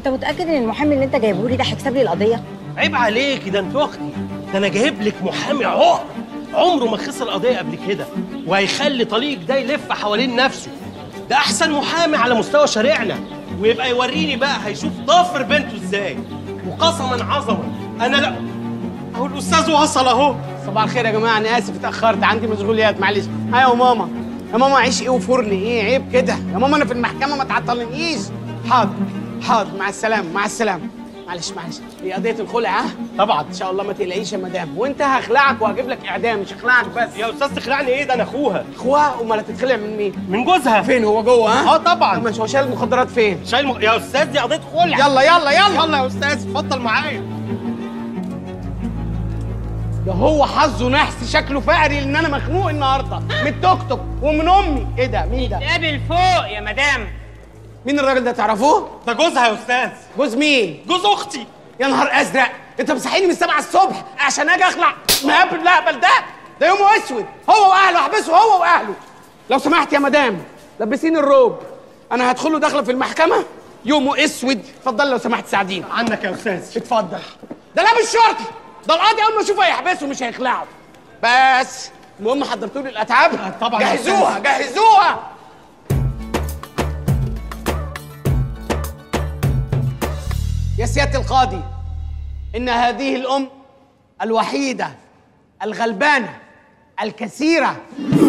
انت متاكد ان المحامي اللي انت جايبه لي ده هيكسب لي القضيه عيب عليكي ده انت اختي ده انا جايب لك محامي عقر عمره ما خسر قضيه قبل كده وهيخلي طليقك ده يلف حوالين نفسه ده احسن محامي على مستوى شارعنا ويبقى يوريني بقى هيشوف ضفر بنته ازاي وقسما عظما انا لا اهو الاستاذ وصل اهو صباح الخير يا جماعه انا اسف اتاخرت عندي مشغوليات معلش ها يا ماما يا ماما عيش ايه وفرن ايه عيب كده يا ماما انا في المحكمه ما تعطلنيش حاضر حاضر مع السلامه مع السلامه معلش معلش هي قضيه الخلع ها طبعا ان شاء الله ما تقلقيش يا مدام وانت هخلعك وهجيب لك اعدام مش هخلعك بس يا استاذ تخلعني ايه ده انا اخوها اخوها امال هتتخلع من مين من جوزها فين هو جوه ها اه طبعا مش هو شايل المخدرات فين شايل م... يا استاذ دي قضيه خلع يلا يلا يلا يلا يا استاذ اتفضل معايا ده هو حظه نحس شكله فقري لان انا مخنوق النهارده من التوك توك ومن امي ايه ده مين ده قابل فوق يا مدام مين الراجل ده تعرفوه ده جوزها يا استاذ جوز مين جوز اختي يا نهار ازرق انت مصحيني من 7 الصبح عشان اجي اخلع مقابل لا بل ده ده يومه اسود هو واهله احبسه هو واهله لو سمحت يا مدام لبسيني الروب انا هدخله داخله في المحكمه يومه اسود اتفضل لو سمحت ساعديني عنك يا استاذ اتفضل ده لابس شرطي ده القاضي اول ما اشوفه هيحبسه مش هيخلعه بس المهم حضرتوا لي الاتعاب طبعاً يا جهزوها جهزوها يا سياده القاضي ان هذه الام الوحيده الغلبانه الكثيره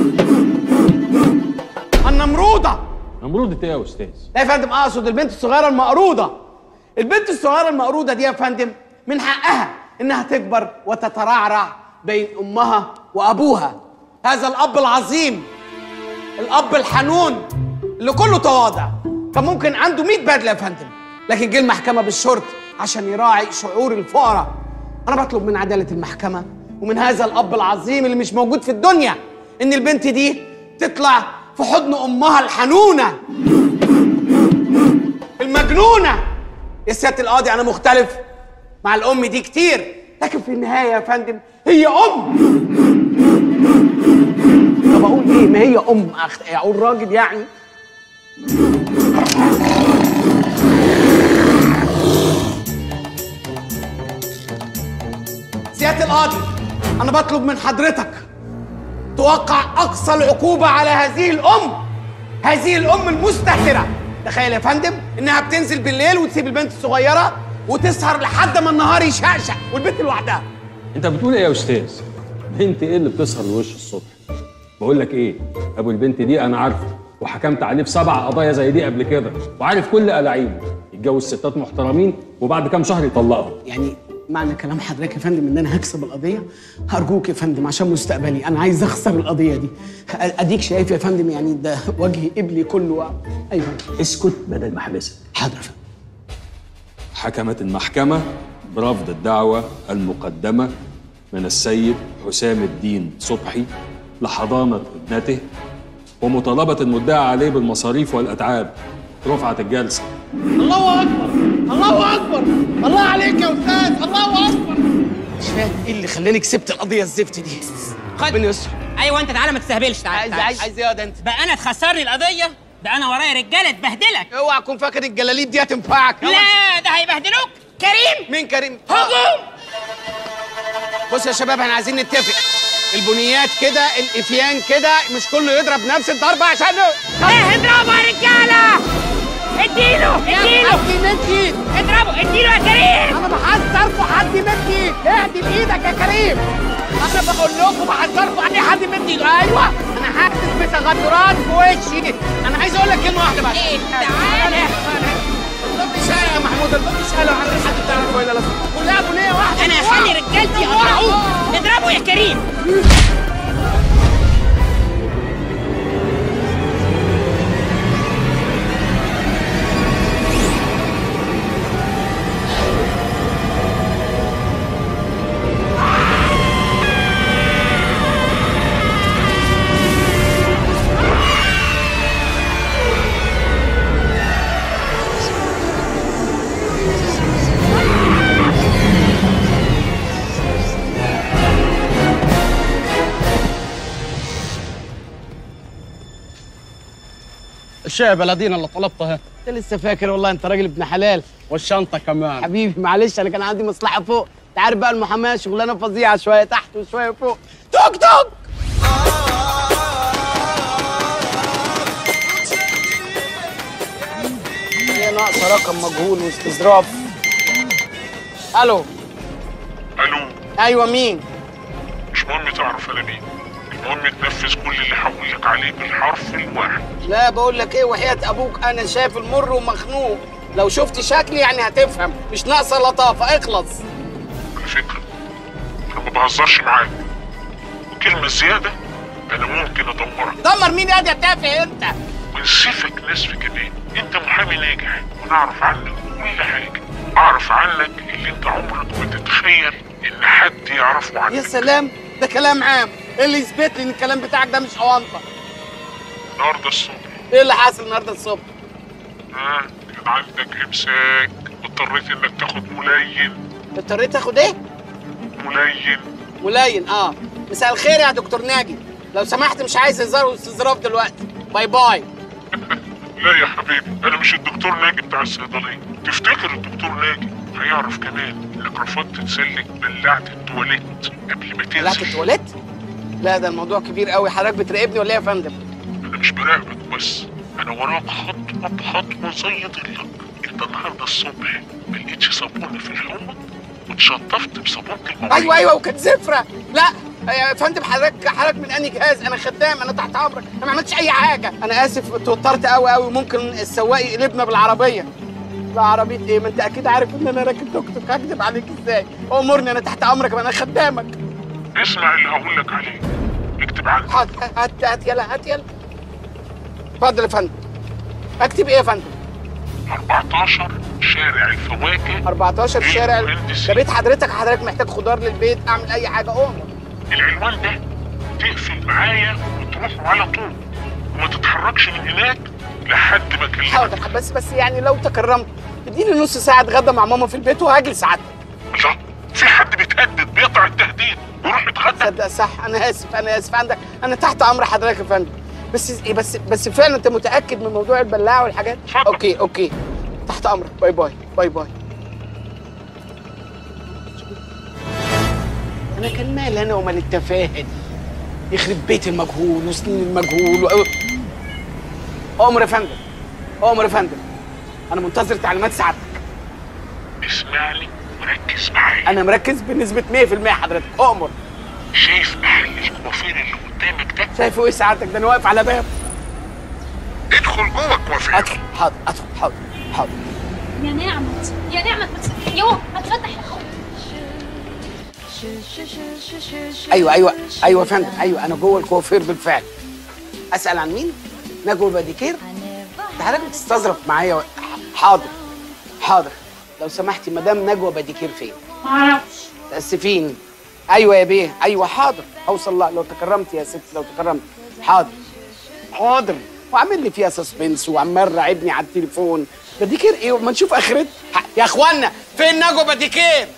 النمروضه نمرودة ايه يا استاذ؟ لا يا فندم اقصد البنت الصغيره المقروضه البنت الصغيره المقروضه دي يا فندم من حقها انها تكبر وتترعرع بين امها وابوها هذا الاب العظيم الاب الحنون اللي كله تواضع كان ممكن عنده 100 بدله يا فندم لكن جه المحكمه بالشرط عشان يراعي شعور الفقراء انا بطلب من عداله المحكمه ومن هذا الاب العظيم اللي مش موجود في الدنيا ان البنت دي تطلع في حضن امها الحنونه المجنونه يا سياده القاضي انا مختلف مع الام دي كتير لكن في النهايه يا فندم هي ام طب اقول ايه ما هي ام أخ- اقول راجل يعني سياده القاضي انا بطلب من حضرتك توقع اقصى العقوبه على هذه الام هذه الام المستهتره تخيل يا فندم انها بتنزل بالليل وتسيب البنت الصغيره وتسهر لحد ما النهار يشقشق والبنت لوحدها انت بتقول ايه يا استاذ؟ بنت ايه اللي بتسهر لوش الصبح؟ بقول لك ايه؟ ابو البنت دي انا عارفه وحكمت عليه في سبع قضايا زي دي قبل كده وعارف كل الاعيبه يتجوز ستات محترمين وبعد كام شهر يطلقهم يعني معنى كلام حضرتك يا فندم ان انا هكسب القضيه هرجوك يا فندم عشان مستقبلي انا عايز اخسر القضيه دي اديك شايف يا فندم يعني ده وجه قبلي كله ايوه اسكت بدل ما احبسك حاضر يا فندم حكمت المحكمة برفض الدعوة المقدمة من السيد حسام الدين صبحي لحضانة ابنته ومطالبة المدعى عليه بالمصاريف والأتعاب رفعت الجلسة الله اكبر الله اكبر الله عليك يا استاذ الله اكبر مش فاهم ايه اللي خلاني كسبت القضيه الزفت دي خد من يسر ايوه انت تعالى ما تستهبلش تعالى عايز تعالى. عايز عايز ايه ده انت بقى انا تخسرني القضيه ده انا ورايا رجاله تبهدلك اوعى تكون فاكر الجلاليب دي هتنفعك لا ده هيبهدلوك كريم مين كريم هجوم بص يا شباب احنا عايزين نتفق البنيات كده الافيان كده مش كله يضرب نفس الضربه عشان ايه اضربوا يا رجاله اديله اديله حد يمد ايد اضربوا اديله يا كريم انا بحذركم حد يمد ايد اهدي بايدك يا كريم انا بقول لكم بحذركم ان حد يمد ايده ايوه انا حاسس بتغدرات في وشي انا عايز اقول لك كلمه واحده بس ايه تعالى مش يا محمود مش قالوا عن حد تعرفه ولا لا كلها بنيه واحده انا هخلي رجالتي يقطعوه اضربوا يا كريم الشاي بلدينا اللي طلبتها انت لسه فاكر والله انت راجل ابن حلال والشنطه كمان حبيبي معلش انا كان عندي مصلحه فوق انت عارف بقى المحاماه شغلانه فظيعه شويه تحت وشويه فوق توك توك هي ناقصه رقم مجهول واستظراف الو الو ايوه مين مش مهم تعرف انا مين المهم تنفذ كل اللي هقول لك عليه بالحرف الواحد لا بقول لك ايه وحياه ابوك انا شايف المر ومخنوق لو شفت شكلي يعني هتفهم مش ناقصه لطافه اخلص على فكره انا ما بهزرش معاك وكلمه زياده انا ممكن ادمرك دمر مين يا دي تافه انت ونسفك نسف كمان انت محامي ناجح وانا اعرف عنك كل حاجه اعرف عنك اللي انت عمرك ما تتخيل ان حد يعرفه يا عنك سلام ده كلام عام ايه اللي يثبت لي ان الكلام بتاعك ده مش اونطه النهارده الصبح ايه اللي حاصل النهارده الصبح ها كان عندك امساك واضطريت انك تاخد ملين اضطريت اخد ايه ملين ملاين اه مساء الخير يا دكتور ناجي لو سمحت مش عايز هزار واستظراف دلوقتي باي باي لا يا حبيبي انا مش الدكتور ناجي بتاع الصيدليه تفتكر الدكتور ناجي هيعرف كمان انك رفضت تسلك بلعت التواليت قبل ما طلعت تنزل التواليت لا ده الموضوع كبير قوي حضرتك بتراقبني ولا ايه يا فندم انا مش براقبك بس انا وراك خطوه بخطوه زي ضلك انت النهارده الصبح ما لقيتش صابونه في الحوض واتشطفت بصابونه المواعين ايوه ايوه وكانت زفره لا يا فندم حضرتك حضرتك من انهي جهاز انا خدام انا تحت امرك انا ما عملتش اي حاجه انا اسف اتوترت قوي قوي ممكن السواق يقلبنا بالعربيه لا عربيه ايه ما انت اكيد عارف ان انا راكب توك توك هكدب عليك ازاي امرني انا تحت امرك انا خدامك اسمع اللي هقول لك عليه اكتب عندي هات هات هات يلا هات يلا اتفضل يا فندم اكتب ايه يا فندم 14 شارع الفواكه 14 شارع المهندسين. ده بيت حضرتك حضرتك محتاج خضار للبيت اعمل اي حاجه امر العنوان ده تقفل معايا وتروح على طول وما تتحركش من هناك لحد ما اكلمك حاضر بس بس يعني لو تكرمت اديني نص ساعه اتغدى مع ماما في البيت وهاجي ساعتك الله في حد بيتهدد بيقطع التهديد ويروح يتغدى تصدق صح انا اسف انا اسف عندك انا تحت امر حضرتك يا فندم بس إيه بس بس فعلا انت متاكد من موضوع البلاعه والحاجات اتفضل. اوكي اوكي تحت امرك باي باي باي باي انا كان مالي انا ومال التفاهه دي يخرب بيت المجهول وسنين المجهول و... امر يا فندم امر يا فندم انا منتظر تعليمات سعادتك اسمعني وركز معايا انا مركز بنسبه 100% حضرتك امر شايف محل الكوافير اللي قدامك ده شايفه ايه سعادتك ده انا واقف على باب ادخل جوه الكوافير ادخل حاضر ادخل حاضر حاضر يا نعمت يا نعمت بس يوه هتفتح يا اخويا ايوه ايوه ايوه يا فندم ايوه انا جوه الكوافير بالفعل اسال عن مين نجوى باديكير انت حضرتك بتستظرف معايا و... حاضر حاضر لو سمحتي مدام نجوى باديكير فين معرفش تاسفين ايوه يا بيه ايوه حاضر اوصل لها لو تكرمت يا ست لو تكرمت حاضر حاضر وعامل لي فيها سسبنس وعمال راعبني على التليفون باديكير ايه ما نشوف اخرتها يا اخوانا فين نجوى باديكير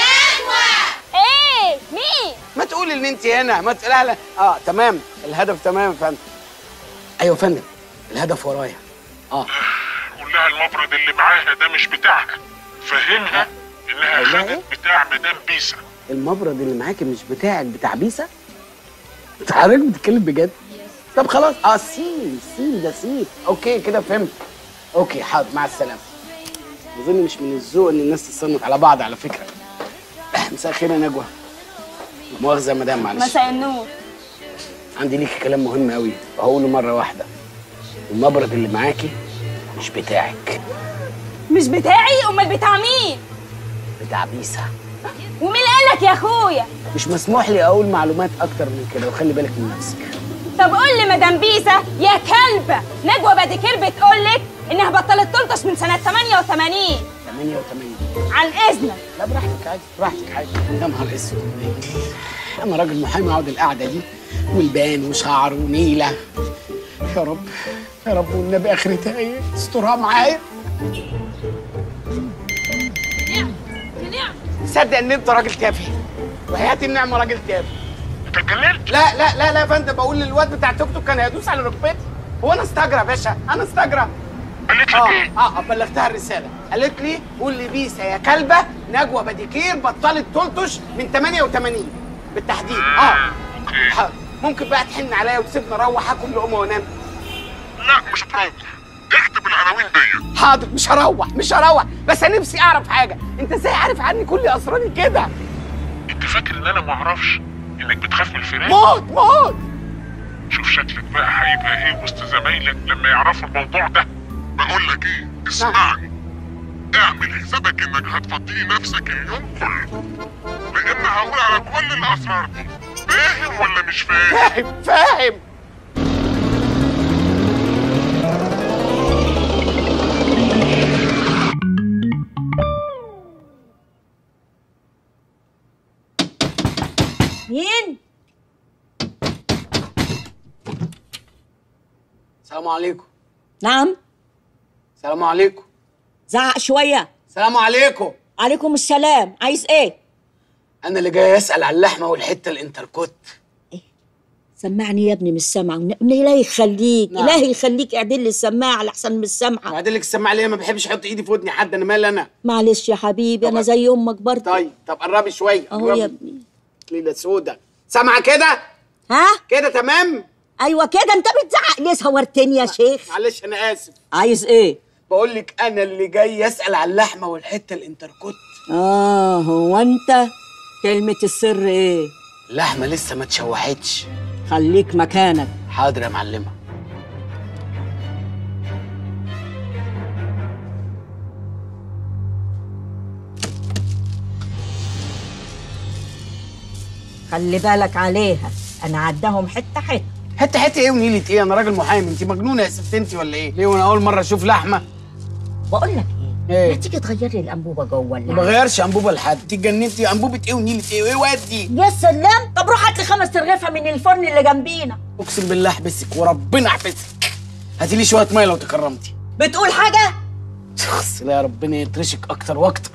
ايه مين ما تقولي ان انت هنا ما تقولي لا اه تمام الهدف تمام يا فندم ايوه يا فندم الهدف ورايا اه قول لها المبرد اللي معاها ده مش بتاعها فهمها انها أيوة. خدت بتاع مدام بيسا المبرد اللي معاكي مش بتاعك بتاع بيسا انت حضرتك بتتكلم بجد طب خلاص اه سين سين ده سين اوكي كده فهمت اوكي حاضر مع السلامه اظن مش من الذوق ان الناس تصنف على بعض على فكره مساء الخير يا نجوى مؤاخذه يا مدام معلش مساء النور عندي ليكي كلام مهم قوي وهقوله مره واحده المبرد اللي معاكي مش بتاعك مش بتاعي امال بتاع مين بتاع بيسا ومين اللي قالك يا اخويا مش مسموح لي اقول معلومات اكتر من كده وخلي بالك من نفسك طب قول لي مدام بيسا يا كلبه نجوى باديكير بتقول لك انها بطلت تلطش من سنه 88 88 عن اذنك لا براحتك عادي براحتك عادي يا نهار اسود انا راجل محامي اقعد القعده دي والبان وشعر ونيله يا رب يا رب والنبي اخرتها ايه استرها معايا يا نعم صدق ان انت راجل تافه وحياتي النعمه راجل تافه انت اتجننت لا لا لا لا يا فندم بقول للواد بتاع توك توك كان هيدوس على ركبتي هو انا استجرى يا باشا انا استجرى قالت لك اه ايه؟ اه بلغتها الرساله قالت لي قول لي بيسا يا كلبه نجوى بديكير بطلت تلطش من 88 بالتحديد اه اوكي ح- ممكن بقى تحن عليا وتسيبني اروح اكل لقمه وانام لا مش هتروح اكتب العناوين دي حاضر مش هروح مش هروح بس انا نفسي اعرف حاجه انت ازاي عارف عني كل اسراري كده انت فاكر ان انا ما اعرفش انك بتخاف من الفراق؟ موت موت شوف شكلك بقى هيبقى ايه وسط زمايلك لما يعرفوا الموضوع ده بقول لك ايه اسمعني اعمل حسابك انك هتفضي نفسك اليوم كله لان هقول على كل الاسرار دي فاهم ولا مش فاهم فاهم فاهم مين؟ السلام عليكم نعم السلام عليكم زعق شوية السلام عليكم عليكم السلام عايز ايه؟ انا اللي جاي اسال على اللحمه والحته الانتركوت سمعني يا ابني مش سامعة ون- إلهي يخليك نعم. إلهي يخليك اعدل لي السماعة لأحسن مش سامعة بعدين لك السماعه ليه ما بحبش احط ايدي في ودني حد انا مال انا معلش يا حبيبي أنا طبعا. زي أمك برضه طيب طب قربي شويه أهو قربي. يا ابني ليله سودا سامعه كده ها؟ كده تمام أيوة كده أنت بتزعق ليه صورتني يا شيخ؟ معلش انا اسف عايز ايه؟ بقول لك انا اللي جاي اسال على اللحمه والحته الانتركوت آه هو أنت كلمة السر إيه؟ اللحمه لسه ما اتشوحتش خليك مكانك حاضر يا معلمه خلي بالك عليها أنا عداهم حتة حتة حته حته ايه ونيله ايه انا راجل محامي انت مجنونه يا ست انت ولا ايه ليه وانا اول مره اشوف لحمه بقول لك إيه؟ ايه ما تيجي تغير لي الأنبوبة جوه ما ولا بغيرش انبوبه لحد انت اتجننتي انبوبه ايه ونيله ايه وايه ودي يا سلام طب روح هات لي خمس ترغيفة من الفرن اللي جنبينا اقسم بالله احبسك وربنا احبسك هاتي لي شويه ميه لو تكرمتي بتقول حاجة؟ شخص لا يا ربنا يترشك اكتر واكتر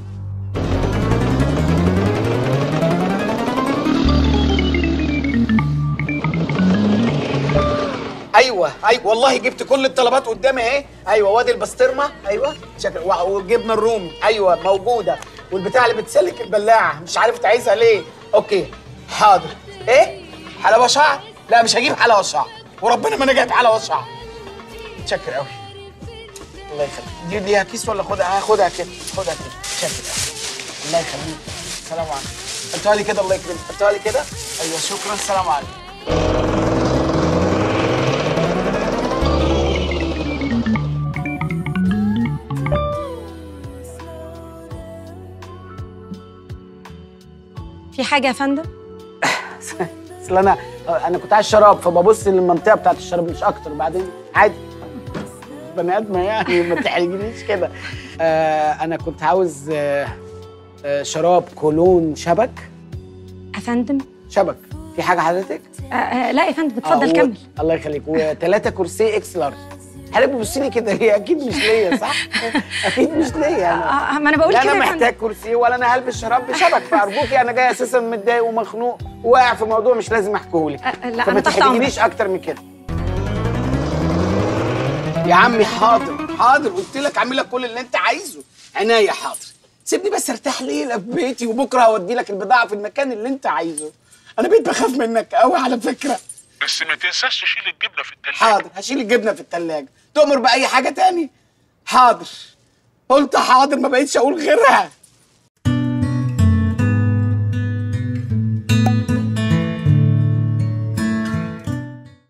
ايوه ايوه والله جبت كل الطلبات قدامي اهي ايوه وادي البسطرمه ايوه شكل وع- والجبنه الرومي ايوه موجوده والبتاع اللي بتسلك البلاعه مش عارف تعايزها ليه اوكي حاضر ايه حلاوه شعر لا مش هجيب حلاوه شعر وربنا ما انا جايب حلاوه شعر متشكر قوي الله يخليك دي ليها كيس ولا خدها هاخدها كده خدها كده شكرا الله يخليك السلام عليكم حطها لي كده الله يكرمك حطها لي كده ايوه شكرا السلام عليكم في حاجة يا فندم؟ اصل انا انا كنت عايز شراب فببص للمنطقه بتاعت الشراب مش اكتر بعدين عادي بني ادمه يعني ما تحرجنيش كده آه انا كنت عاوز آه آه شراب كولون شبك يا فندم؟ شبك في حاجه حضرتك آه آه لا يا فندم اتفضل آه، و- كمل الله يخليك وثلاثه كرسي اكس لارج حضرتك بتبص لي كده ليه اكيد مش ليا صح اكيد مش ليا انا آه ما انا بقول لا كده انا يا فندم محتاج كرسي ولا انا هلبس شراب بشبك فارجوكي انا جاي اساسا متضايق ومخنوق وواقع في موضوع مش لازم احكيهولك آه، لا، فما أنا تحت تحرجنيش اكتر من كده يا عمي حاضر حاضر قلت لك اعمل لك كل اللي انت عايزه عناية حاضر سيبني بس ارتاح ليله في بيتي وبكره هودي لك البضاعه في المكان اللي انت عايزه انا بقيت بخاف منك قوي على فكره بس ما تنساش تشيل الجبنه في التلاجة حاضر هشيل الجبنه في التلاجة تؤمر باي حاجه تاني حاضر قلت حاضر ما بقيتش اقول غيرها